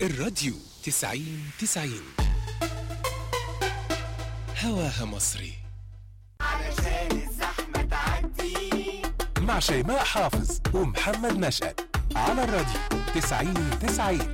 الراديو تسعين تسعين هواها مصري علشان الزحمة تعدي مع شيماء حافظ ومحمد نشأت على الراديو تسعين تسعين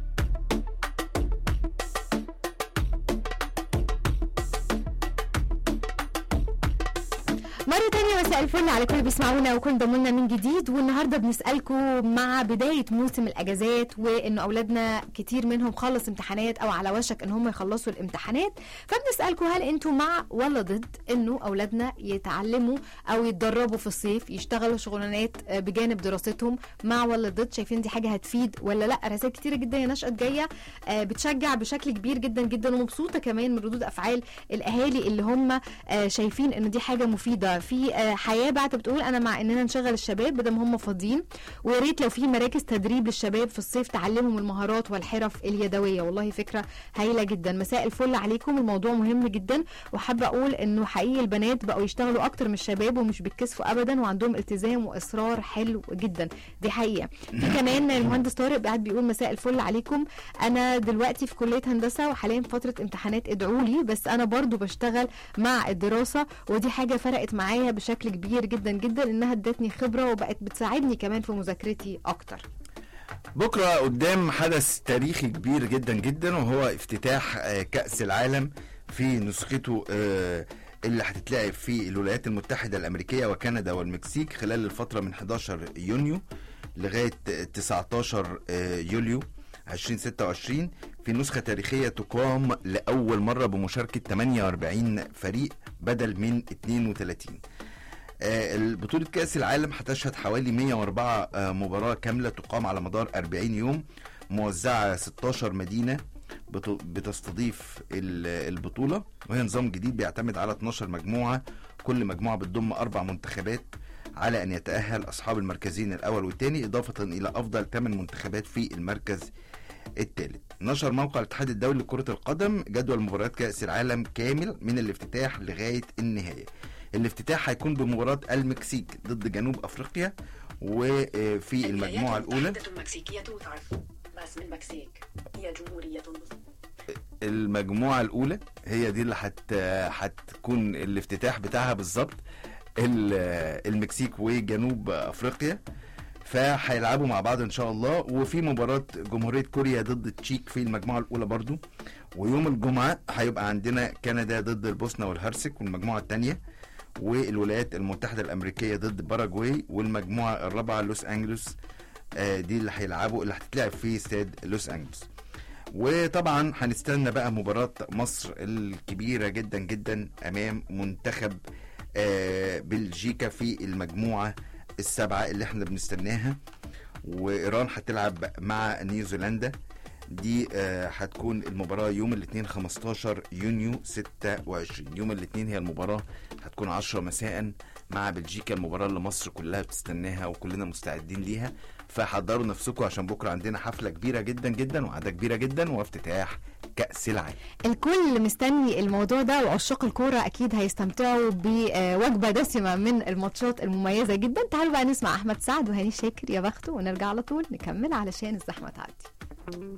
مرة تانية مساء الفل على كل اللي بيسمعونا وكل ضمنا من جديد والنهارده بنسألكم مع بداية موسم الأجازات وإنه أولادنا كتير منهم خلص امتحانات أو على وشك إن هم يخلصوا الامتحانات فبنسألكم هل أنتوا مع ولا ضد إنه أولادنا يتعلموا أو يتدربوا في الصيف يشتغلوا شغلانات آه، بجانب دراستهم مع ولا ضد شايفين دي حاجة هتفيد ولا لا رسائل كتيرة جدا يا نشأت جاية آه، بتشجع بشكل كبير جدا جدا ومبسوطة كمان من ردود أفعال الأهالي اللي هم آه، شايفين إن دي حاجة مفيدة في آه، حياة بعد بتقول أنا مع إننا نشغل الشباب بدل ما هم فاضيين ويا ريت لو في مراكز تدريب للشباب في الصيف تعلمهم المهارات والحرف اليدوية والله فكرة هايلة جدا مساء الفل عليكم الموضوع مهم جدا وحابة أقول إنه حقيقي البنات بقوا يشتغلوا أكتر من الشباب ومش بيتكسفوا أبدا وعندهم التزام وإصرار حلو جدا دي حقيقة في كمان المهندس طارق قاعد بيقول مساء الفل عليكم أنا دلوقتي في كلية هندسة وحاليا في فترة امتحانات ادعوا لي بس أنا برضو بشتغل مع الدراسة ودي حاجة فرقت معايا بشكل كبير جدا جدا إنها ادتني خبرة وبقت بتساعدني كمان في مذاكرتي أكتر بكره قدام حدث تاريخي كبير جدا جدا وهو افتتاح آه، كأس العالم في نسخته آه، اللي هتتلعب في الولايات المتحدة الأمريكية وكندا والمكسيك خلال الفترة من 11 يونيو لغاية 19 آه، يوليو 2026 في نسخة تاريخية تقام لأول مرة بمشاركة 48 فريق بدل من 32 آه، بطولة كأس العالم هتشهد حوالي 104 آه، مباراة كاملة تقام على مدار 40 يوم موزعة 16 مدينة بت- بتستضيف ال- البطولة وهي نظام جديد بيعتمد على 12 مجموعة كل مجموعة بتضم أربع منتخبات على أن يتأهل أصحاب المركزين الأول والثاني إضافة إلى أفضل 8 منتخبات في المركز الثالث نشر موقع الاتحاد الدولي لكرة القدم جدول مباريات كأس العالم كامل من الافتتاح لغاية النهاية الافتتاح هيكون بمباراة المكسيك ضد جنوب أفريقيا وفي المجموعة الأولى المتحدة المكسيكية تعرف باسم المكسيك هي جمهورية المجموعة الأولى هي دي اللي هت هتكون الافتتاح بتاعها بالظبط ال- المكسيك وجنوب أفريقيا فهيلعبوا مع بعض ان شاء الله وفي مباراة جمهورية كوريا ضد التشيك في المجموعة الأولى برضو ويوم الجمعة هيبقى عندنا كندا ضد البوسنة والهرسك والمجموعة الثانية والولايات المتحدة الأمريكية ضد باراجواي والمجموعة الرابعة لوس أنجلوس آه، دي اللي هيلعبوا اللي هتتلعب في استاد لوس أنجلوس وطبعا هنستنى بقى مباراة مصر الكبيرة جدا جدا أمام منتخب آه، بلجيكا في المجموعة السبعة اللي احنا بنستناها وإيران هتلعب مع نيوزيلندا دي آه، هتكون المباراة يوم الاثنين 15 يونيو 26 يوم الاثنين هي المباراة هتكون 10 مساء مع بلجيكا المباراة اللي مصر كلها بتستناها وكلنا مستعدين ليها فحضروا نفسكم عشان بكرة عندنا حفلة كبيرة جدا جدا وعدد كبيرة جدا وافتتاح كأس العالم الكل مستني الموضوع ده وعشاق الكوره اكيد هيستمتعوا بوجبه دسمه من الماتشات المميزه جدا تعالوا بقى نسمع احمد سعد وهاني شاكر يا بخته ونرجع على طول نكمل علشان الزحمه تعدي